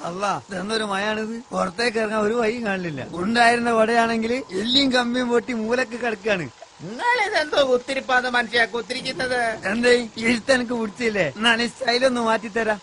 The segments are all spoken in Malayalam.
അല്ല ഇതെന്നൊരു മയാണിത് പുറത്തേക്ക് ഇറങ്ങാൻ ഒരു വഴിയും കാണില്ല ഉണ്ടായിരുന്ന വടയാണെങ്കിൽ എല്ലിയും കമ്പിയും പൊട്ടി മൂലക്ക് കിടക്കാണ് നിങ്ങൾ ഇതെന്തോ കുത്തിരിപ്പാന്ന് മനുഷ്യ കുത്തിരിക്കുന്നത് എന്തേ എഴുത്ത് എനിക്ക് പിടിച്ചില്ലേ എന്നാണ് ഈ സ്റ്റൈലൊന്ന് മാറ്റിത്തരാം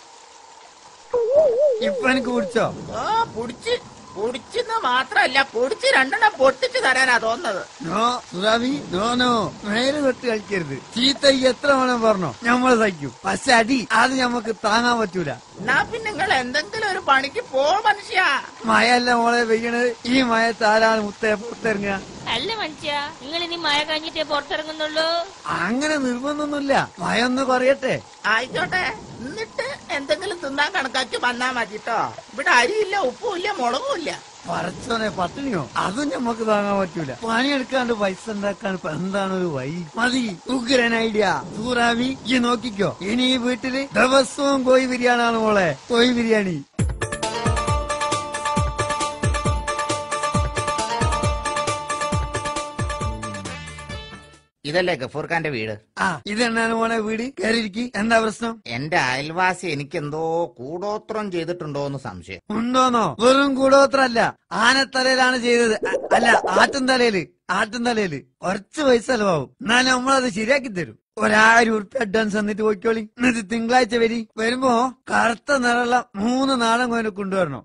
ഇപ്പൊ എനിക്ക് പിടിച്ചോ ഓ പുടിച്ച് പുടിച്ചെന്ന് മാത്രല്ല പൊടിച്ച് രണ്ടെണ്ണം പൊട്ടിച്ച് തരാനാ തോന്നുന്നത് നോ സുറാബി നോ നോ നേരെ തൊട്ട് കളിക്കരുത് ചീത്ത ഈ എത്ര വേണം പറഞ്ഞോ ഞമ്മള് സഹിക്കും പക്ഷെ അടി അത് ഞമ്മക്ക് താങ്ങാൻ പറ്റൂല എന്നാ പിന്നെ നിങ്ങൾ എന്തെങ്കിലും ഒരു പണിക്ക് പോ മനുഷ്യ മഴയല്ല മോളെ പെയ്യണത് ഈ മഴത്ത് ആരാണ് മുത്തേ പുറത്തിറങ്ങുക അല്ല മനുഷ്യ നിങ്ങൾ ഇനി മഴ കഴിഞ്ഞിട്ടേ പുറത്തിറങ്ങുന്നുള്ളൂ അങ്ങനെ നിർബന്ധമൊന്നുമില്ല മഴ ഒന്ന് കുറയട്ടെ ആയിക്കോട്ടെ എന്നിട്ട് എന്തെങ്കിലും തിന്നാൻ കണക്കാക്കി വന്നാ മതിട്ടോ ഇവിടെ അരിയില്ല ഉപ്പുമില്ല മുളകുമില്ല പറച്ചോനെ പട്ടിണിയോ അതും ഞമ്മക്ക് താങ്ങാൻ പറ്റൂല പണിയെടുക്കാണ്ട് പൈസ ഉണ്ടാക്കാൻ ഇപ്പൊ എന്താണ് ഒരു വഴി മതി ഉഗ്രൻ ഐഡിയ സൂറാവി ഈ നോക്കിക്കോ ഇനി ഈ വീട്ടില് ദിവസവും കോഴി ബിരിയാണിയാണ് മോളെ കോഴി ബിരിയാണി ഇതല്ലേ ഗഫൂർ ഖാന്റെ വീട് ആ ഇതെന്നാണ് മോളെ വീട് കയറിയിരിക്കി എന്താ പ്രശ്നം എന്റെ അയൽവാസി എനിക്കെന്തോ കൂടോത്രം ചെയ്തിട്ടുണ്ടോ എന്ന് സംശയം ഉണ്ടോന്നോ വെറും കൂടോത്രല്ല ആനത്തലയിലാണ് ചെയ്തത് അ- അല്ല ആട്ടും തലയില് ആട്ടും തലയില് കുറച്ച് പൈസ ചെലവാകും എന്നാലും നമ്മളത് ശരിയാക്കി തരും ഒരായിരം ഉറുപ്പ്യ അഡ്വാൻസ് എന്നിട്ട് പോയിക്കോളി എന്നിട്ട് തിങ്കളാഴ്ച വരി വരുമ്പോ കറുത്ത നിറമുള്ള മൂന്ന് നാടൻ കോയിനെ കൊണ്ടുവരണം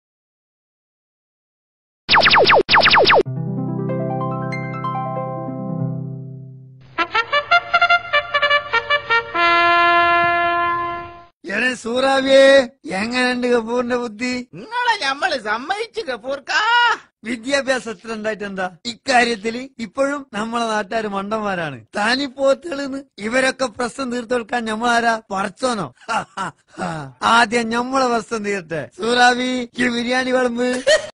എടേ സൂറാവിയേ എങ്ങനെയുണ്ട് കപൂറിന്റെ ബുദ്ധി നിങ്ങളെ ഞമ്മള് സമ്മതിച്ചു ഗഫൂർക്കാ വിദ്യാഭ്യാസം എത്ര ഉണ്ടായിട്ട് എന്താ ഇക്കാര്യത്തില് ഇപ്പോഴും നമ്മളെ നാട്ടുകാര് മണ്ടന്മാരാണ് താനിപ്പോത്തുകളെന്ന് ഇവരൊക്കെ പ്രശ്നം തീർത്തു കൊടുക്കാൻ ഞമ്മളാരാ പറച്ചോനോ ആദ്യം ഞമ്മളെ പ്രശ്നം തീർത്തെ സൂറാവി ഈ ബിരിയാണി വിളമ്പ്